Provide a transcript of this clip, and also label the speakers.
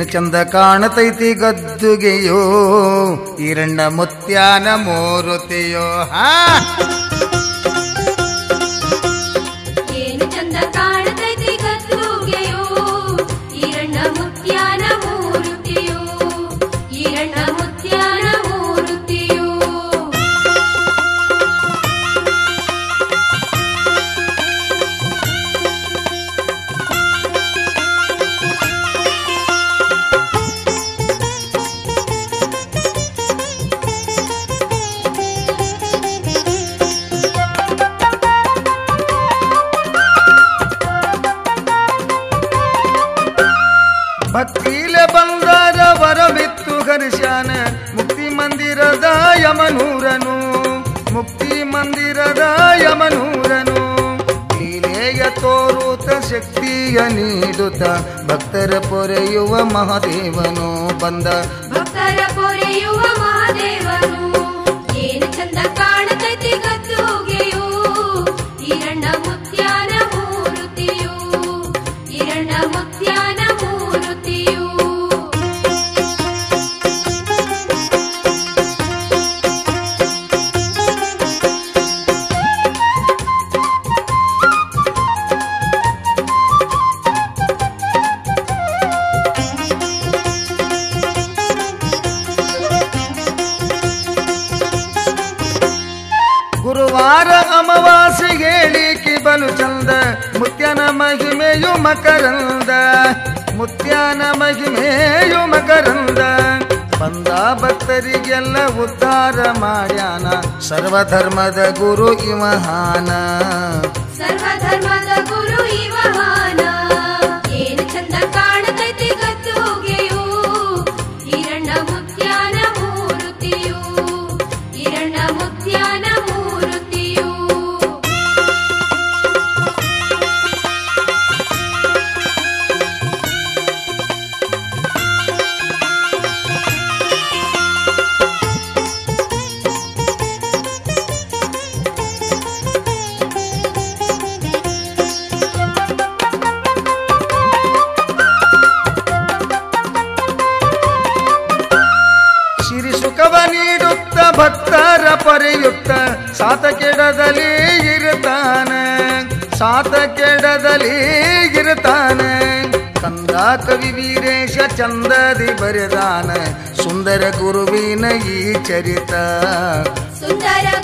Speaker 1: ಚಂದ ಕಾಣತೈತಿ ಗದ್ದುಗೆಯೋ ಈರಣ್ಣ ಮುತ್ಯಾನ ಮೂರುತಿಯೋ ಹಾ
Speaker 2: ಏನು ಚಂದ ಕಾಣತೈತಿ ಗದ್ದುಗೆಯೋ ಈರಣ್ಣ ಮುತ್ಯಾನ ಮೂರುತಿಯೋ ಈರಣ್ಣ ಮುತ್ಯಾನ ಮೂರುತಿಯೋ
Speaker 1: ಭಕ್ತಿಲೆ ಬಂದಾರ ವರವಿತ್ತು ಹರ್ಷಾನ ಮುಕ್ತಿ ಮಂದಿರದ ಯಮನೂರನು ಮುಕ್ತಿ ಮಂದಿರದ ಯಮನೂರನು ಲೀಲೆಯ ತೋರುತ ಶಕ್ತಿಯ ನೀಡುತ್ತ ಭಕ್ತರ ಪೊರೆಯುವ ಮಹಾದೇವನು ಬಂದ
Speaker 2: ಭಕ್ತರ ಪೊರೆಯುವ ಮಹಾದೇವನು ಏನು ಚಂದ ಕಾಣತೈತಿ ಗದ್ದುಗೆಯೋ ಈರಣ್ಣ ಮುತ್ಯಾನ ಮೂರುತಿಯೋ ಈರಣ್ಣ ಮುತ್ಯಾನ ಮೂರುತಿಯೋ
Speaker 1: ಗುರುವಾರ ಅಮಾವಾಸ್ಯೆ ಹೇಳಿಕೆ ಬಲು ಚಂದ ಮುತ್ಯನ ಮಹಿಮೆಯು ಮಕರಂದ ಮುತ್ಯನ ಮಹಿಮೆಯು ಮಕರಂದ ಬಂದ ಭಕ್ತರಿಗೆಲ್ಲ ಉದ್ಧಾರ ಮಾಡ್ಯಾನ ಸರ್ವಧರ್ಮದ ಗುರು ಇವಹಾನ
Speaker 2: ಸರ್ವಧರ್ಮದ ಗುರು ಇವಹಾನ ಏನು ಚಂದ ಕಾಣತೈತಿ ಗದ್ದುಗೆಯೋ ಈರಣ್ಣ ಮುತ್ಯಾನ ಮೂರುತಿಯೋ ಈರಣ್ಣ ಮುತ್ಯಾನ ಮೂರುತಿಯೋ
Speaker 1: ಸಿರಿ ಸುಖವ ನೀಡುತ್ತ ಭಕ್ತರ ಪರೆಯುತ್ತ ಸಾತ ಕೆಡದಲ್ಲಿ ಇರುತ್ತಾನೆ ಸಾತ ಕೆಡದಲ್ಲಿ ಇರುತ್ತಾನೆ ಕಂದ ಕವಿ ವೀರೇಶ ಚಂದದಿ ಬರೆದಾನ ಸುಂದರ ಗುರುವಿನ ಈ ಚರಿತ
Speaker 2: ಸುಂದರ